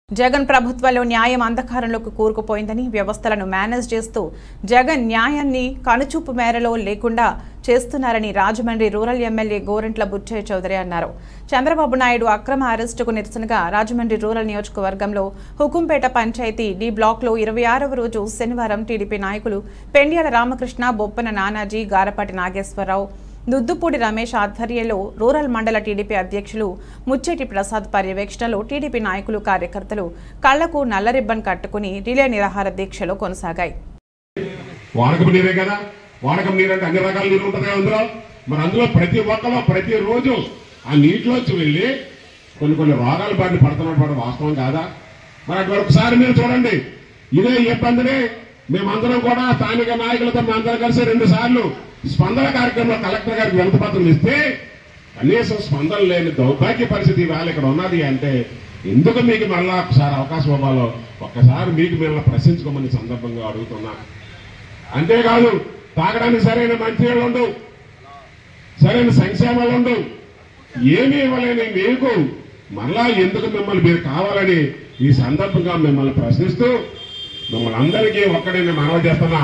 జగన్ ప్రభుత్వంలో న్యాయం అంధకారంలోకి కూరుకుపోయిందని వ్యవస్థలను మేనేజ్ చేస్తూ జగన్ న్యాయాన్ని కనుచూపు మేరలో లేకుండా చేస్తున్నారని రాజమండ్రి రూరల్ ఎమ్మెల్యే గోరంట్ల బుచ్చయ్య చౌదరి అన్నారు చంద్రబాబు నాయుడు అక్రమ అరెస్టుకు నిరసనగా రాజమండ్రి రూరల్ నియోజకవర్గంలో హుకుంపేట పంచాయతీ డి బ్లాక్లో ఇరవై ఆరవ రోజు శనివారం టీడీపీ నాయకులు పెండ్యాల రామకృష్ణ బొప్పన నానాజీ గారపాటి నాగేశ్వరరావు దుద్దుపూడి రమేష్ ఆధ్వర్యంలో రూరల్ మండల టీడీపీ అధ్యక్షులు ముచ్చేటి ప్రసాద్ పర్యవేక్షణలో టీడీపీ నాయకులు కార్యకర్తలు కళ్లకు నల్ల రిబ్బన్ కట్టుకుని రిలే నిరాహార దీక్షలో కొనసాగాయి వానకం నీరే కదా వానకం నీరు అంటే అన్ని రకాల నీరు ఉంటుంది కదా అందులో మరి అందులో ప్రతి ఒక్కలో ప్రతి రోజు ఆ నీటిలోంచి వెళ్ళి కొన్ని కొన్ని రోగాల బారిన పడుతున్నటువంటి వాస్తవం కాదా మరి అటు ఒకసారి మీరు చూడండి ఇదే ఇబ్బందిని మేమందరం కూడా స్థానిక నాయకులతో మేమందరం కలిసి రెండు సార్లు స్పందన కార్యక్రమంలో కలెక్టర్ గారికి వినతి పత్రం ఇస్తే కనీసం స్పందన లేని దౌర్భాగ్య పరిస్థితి ఇవాళ ఇక్కడ ఉన్నది అంటే ఎందుకు మీకు మళ్ళా ఒకసారి అవకాశం ఇవ్వాలో ఒక్కసారి మీకు మిమ్మల్ని ప్రశ్నించుకోమని సందర్భంగా అడుగుతున్నా అంతేకాదు తాగడానికి సరైన మంచినీళ్ళు ఉండవు సరైన సంక్షేమాలు ఉండవు ఏమీ ఇవ్వలేని మీకు మళ్ళా ఎందుకు మిమ్మల్ని మీరు కావాలని ఈ సందర్భంగా మిమ్మల్ని ప్రశ్నిస్తూ మిమ్మల్ని అందరికీ ఒక్కడే నేను మనవి చేస్తున్నా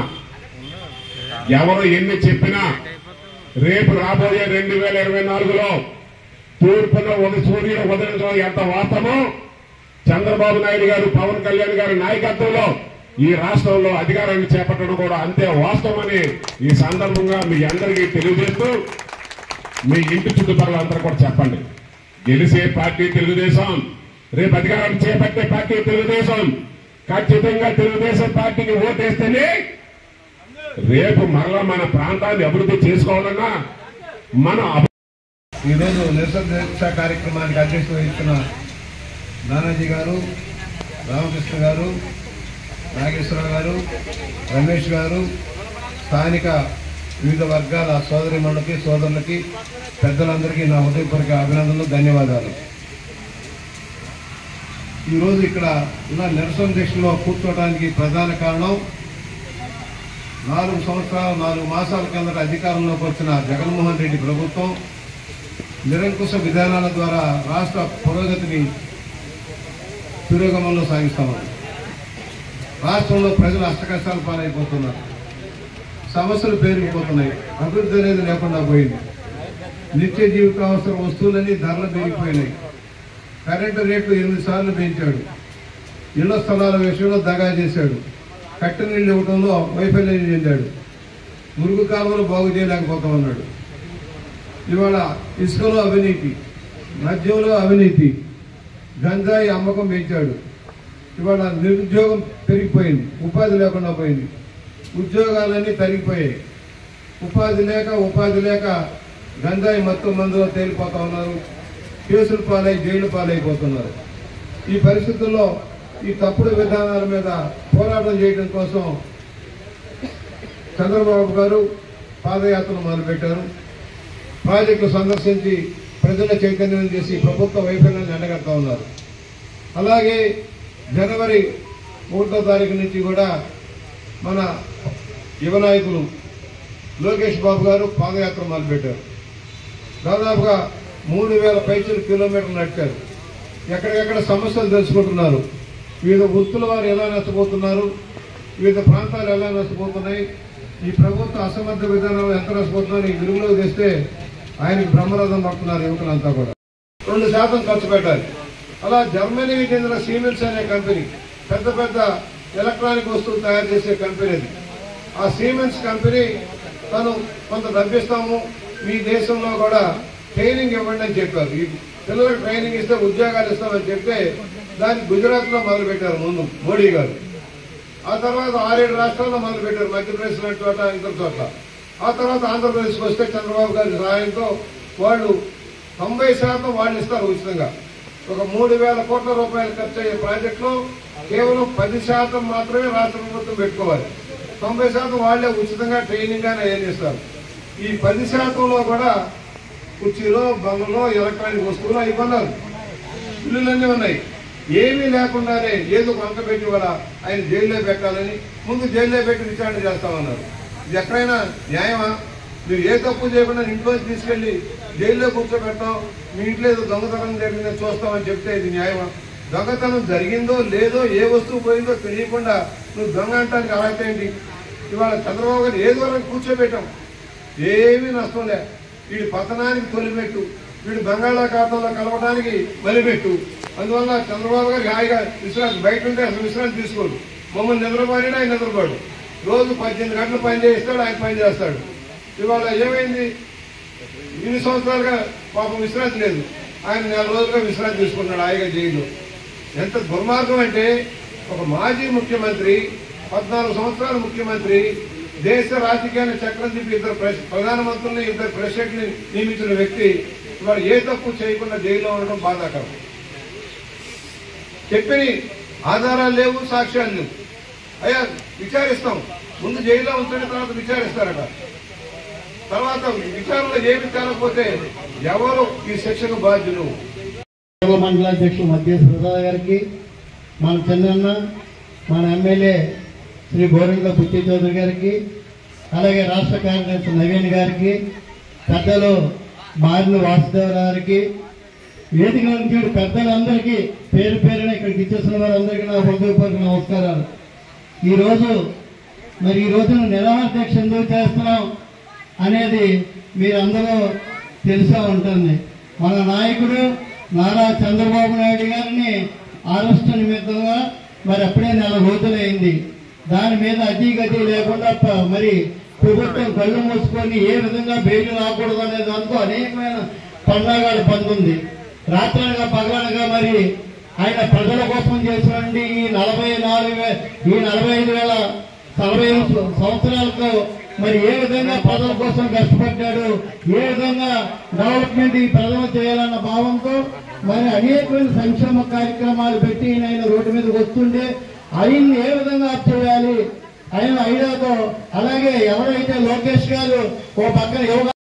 ఎవరు ఎన్ని చెప్పినా రేపు రాబోయే రెండు వేల ఇరవై నాలుగులో తూర్పున ఉద సూర్యుడు ఉదయించడం ఎంత వాస్తవమో చంద్రబాబు నాయుడు గారు పవన్ కళ్యాణ్ గారి నాయకత్వంలో ఈ రాష్ట్రంలో అధికారాన్ని చేపట్టడం కూడా అంతే వాస్తవమని ఈ సందర్భంగా మీ అందరికీ తెలియజేస్తూ మీ ఇంటి చుట్టుపక్కల అందరూ కూడా చెప్పండి గెలిసే పార్టీ తెలుగుదేశం రేపు అధికారాన్ని చేపట్టే పార్టీ తెలుగుదేశం ఖచ్చితంగా తెలుగుదేశం పార్టీకి ఓటేస్తేనే రేపు మరలా మన ప్రాంతాన్ని అభివృద్ధి చేసుకోవాలన్నా మన అభి- ఈరోజు నిరసన దీక్ష కార్యక్రమానికి అధ్యక్షత వహిస్తున్న నానాజీ గారు రామకృష్ణ గారు నాగేశ్వరరావు గారు రమేష్ గారు స్థానిక వివిధ వర్గాల సోదరి మండలికి సోదరులకి పెద్దలందరికీ నా హృదయపూర్వక అభినందనలు ధన్యవాదాలు ఈరోజు ఇక్కడ ఉన్న నిరసన దీక్షలో కూర్చోవడానికి ప్రధాన కారణం నాలుగు సంవత్సరాలు నాలుగు మాసాల కిందట అధికారంలోకి వచ్చిన జగన్మోహన్ రెడ్డి ప్రభుత్వం నిరంకుశ విధానాల ద్వారా రాష్ట్ర పురోగతిని పురోగమనంలో సాగిస్తామని రాష్ట్రంలో ప్రజలు అష్టకష్టాలు పాలైపోతున్నారు సమస్యలు పెరిగిపోతున్నాయి అభివృద్ధి అనేది లేకుండా పోయింది నిత్య జీవితావసర వస్తువులన్నీ ధరలు పెరిగిపోయినాయి కరెంటు రేట్లు ఎనిమిది సార్లు పెంచాడు ఇళ్ల స్థలాల విషయంలో దగా చేశాడు కట్టిన నీళ్ళు ఇవ్వడంలో వైఫల్యం చెందాడు మురుగు కాలువలు బాగు చేయలేకపోతా ఉన్నాడు ఇవాళ ఇసుకలో అవినీతి మద్యంలో అవినీతి గంజాయి అమ్మకం పెంచాడు ఇవాళ నిరుద్యోగం పెరిగిపోయింది ఉపాధి లేకుండా పోయింది ఉద్యోగాలన్నీ తరిగిపోయాయి ఉపాధి లేక ఉపాధి లేక గంజాయి మొత్తం మందులో తేలిపోతా ఉన్నారు కేసులు పాలై జైలు పాలైపోతున్నారు ఈ పరిస్థితుల్లో ఈ తప్పుడు విధానాల మీద పోరాటం చేయడం కోసం చంద్రబాబు గారు పాదయాత్ర మొదలుపెట్టారు ప్రాజెక్టు సందర్శించి ప్రజల చైతన్యం చేసి ప్రభుత్వ వైఫల్యాన్ని ఎండగడతా ఉన్నారు అలాగే జనవరి ఒకటో తారీఖు నుంచి కూడా మన యువ నాయకులు లోకేష్ బాబు గారు పాదయాత్ర మొదలుపెట్టారు దాదాపుగా మూడు వేల పైచలు కిలోమీటర్లు నడిచారు ఎక్కడికెక్కడ సమస్యలు తెలుసుకుంటున్నారు వివిధ వృత్తుల వారు ఎలా నష్టపోతున్నారు వివిధ ప్రాంతాలు ఎలా నష్టపోతున్నాయి ఈ ప్రభుత్వ అసమర్థ విధానాలు ఎంత నష్టపోతున్నారని విలువలోకి తెస్తే ఆయనకి బ్రహ్మరథం పడుతున్నారు యువకులంతా కూడా రెండు శాతం ఖర్చు పెట్టాలి అలా జర్మనీకి చెందిన సీమెన్స్ అనే కంపెనీ పెద్ద పెద్ద ఎలక్ట్రానిక్ వస్తువులు తయారు చేసే కంపెనీ అది ఆ సీమెన్స్ కంపెనీ తను కొంత డబ్బిస్తాము మీ దేశంలో కూడా ట్రైనింగ్ ఇవ్వండి అని చెప్పారు ఈ పిల్లలకు ట్రైనింగ్ ఇస్తే ఉద్యోగాలు ఇస్తామని చెప్తే దాన్ని గుజరాత్ లో మొదలు పెట్టారు ముందు మోడీ గారు ఆ తర్వాత ఆరేడు రాష్ట్రాల్లో మొదలు పెట్టారు మధ్యప్రదేశ్ లాంటి చోట ఇతర చోట్ల ఆ తర్వాత ఆంధ్రప్రదేశ్కి వస్తే చంద్రబాబు గారి సహాయంతో వాళ్ళు తొంభై శాతం వాళ్ళు ఇస్తారు ఉచితంగా ఒక మూడు వేల కోట్ల రూపాయలు ఖర్చు అయ్యే ప్రాజెక్టులో కేవలం పది శాతం మాత్రమే రాష్ట్ర ప్రభుత్వం పెట్టుకోవాలి తొంభై శాతం వాళ్ళే ఉచితంగా ట్రైనింగ్ అని ఏం ఇస్తారు ఈ పది శాతంలో కూడా కుర్చీలో బంగ్లో ఎలక్ట్రానిక్ వస్తువులు అవి కొన్నారు ఇల్లులన్నీ ఉన్నాయి ఏమీ లేకుండానే ఏదో వంక పెట్టి కూడా ఆయన జైల్లో పెట్టాలని ముందు జైల్లో పెట్టి విచారణ చేస్తామన్నారు ఇది ఎక్కడైనా న్యాయమా మీరు ఏ తప్పు చేయకుండా ఇంట్లో తీసుకెళ్లి జైల్లో కూర్చోబెడతాం మీ ఇంట్లో ఏదో దొంగతనం జరిగిందని చూస్తామని చెప్తే ఇది న్యాయమా దొంగతనం జరిగిందో లేదో ఏ వస్తువు పోయిందో తెలియకుండా నువ్వు దొంగ అంటానికి అర్హత ఏంటి ఇవాళ చంద్రబాబు గారు ఏదో వరకు కూర్చోబెట్టాం ఏమీ నష్టం లే వీడి పతనానికి తొలిపెట్టు వీడు బంగాళాఖాతంలో కలవడానికి బలిపెట్టు అందువల్ల చంద్రబాబు గారికి హాయిగా విశ్రాంతి బయట ఉంటే అసలు విశ్రాంతి తీసుకోడు మమ్మల్ని నిద్రపోయినా ఆయన నిద్రపోడు రోజు పద్దెనిమిది గంటలు పని చేస్తాడు ఆయన పని చేస్తాడు ఇవాళ ఏమైంది ఇన్ని సంవత్సరాలుగా పాపం విశ్రాంతి లేదు ఆయన నెల రోజులుగా విశ్రాంతి తీసుకున్నాడు హాయిగా జైలు ఎంత దుర్మార్గం అంటే ఒక మాజీ ముఖ్యమంత్రి పద్నాలుగు సంవత్సరాల ముఖ్యమంత్రి దేశ రాజకీయాన్ని చక్రం తిప్పి ఇద్దరు ప్రెస్- ప్రధానమంత్రుల్ని ఇద్దరు ప్రెసిడెంట్ని నియమించిన వ్యక్తి ఇవాళ ఏ తప్పు చేయకుండా జైల్లో ఉండడం బాధాకరం చెప్పిన ఆధారాలు లేవు సాక్ష్యాలు లేవు అయ్యా విచారిస్తాం ముందు జైల్లో ఉంచిన తర్వాత విచారిస్తారట తర్వాత విచారణలో ఏమి తేలకపోతే ఎవరు ఈ శిక్షకు బాధ్యులు సేవ మండలాధ్యక్షులు మధ్య ప్రసాద్ గారికి మన చంద్రన్న మన ఎమ్మెల్యే శ్రీ గోరంగ పుట్టి చౌదరి గారికి అలాగే రాష్ట్ర కార్యదర్శి నవీన్ గారికి పెద్దలు మారిన వాసుదేవ్ గారికి వేదిక నుంచి పెద్దలందరికీ పేరు పేరున ఇక్కడికి ఇచ్చేసిన వారందరికీ నా హృదయపూర్వక నమస్కారాలు ఈరోజు మరి ఈ రోజున నిరాహార దీక్ష ఎందుకు చేస్తున్నాం అనేది మీరందరూ తెలిసే ఉంటుంది మన నాయకుడు నారా చంద్రబాబు నాయుడు గారిని అరెస్ట్ నిమిత్తంగా మరి అప్పుడే నెల రోజులైంది దాని మీద అతి గతి లేకుండా ప- మరి ప్రభుత్వం కళ్ళు మూసుకొని ఏ విధంగా బెయిల్ రాకూడదు అనే దాంతో అనేకమైన పండగలు పందుంది రాత్రనగా పగలనగా మరి ఆయన ప్రజల కోసం చేసినటువంటి ఈ నలభై నాలుగు వే- ఈ నలభై ఐదు వేల నలభై ఐదు సం- సంవత్సరాలకు మరి ఏ విధంగా ప్రజల కోసం కష్టపడ్డాడు ఏ విధంగా డెవలప్మెంట్ ఈ ప్రజలు చేయాలన్న భావంతో మరి అనేకమైన సంక్షేమ కార్యక్రమాలు పెట్టి ఆయన రోడ్డు మీదకి వస్తుండే ఆయన్ని ఏ విధంగా అప్ చేయాలి ఆయన ఐడియాతో అలాగే ఎవరైతే లోకేష్ గారు ఓ పక్కన యోగా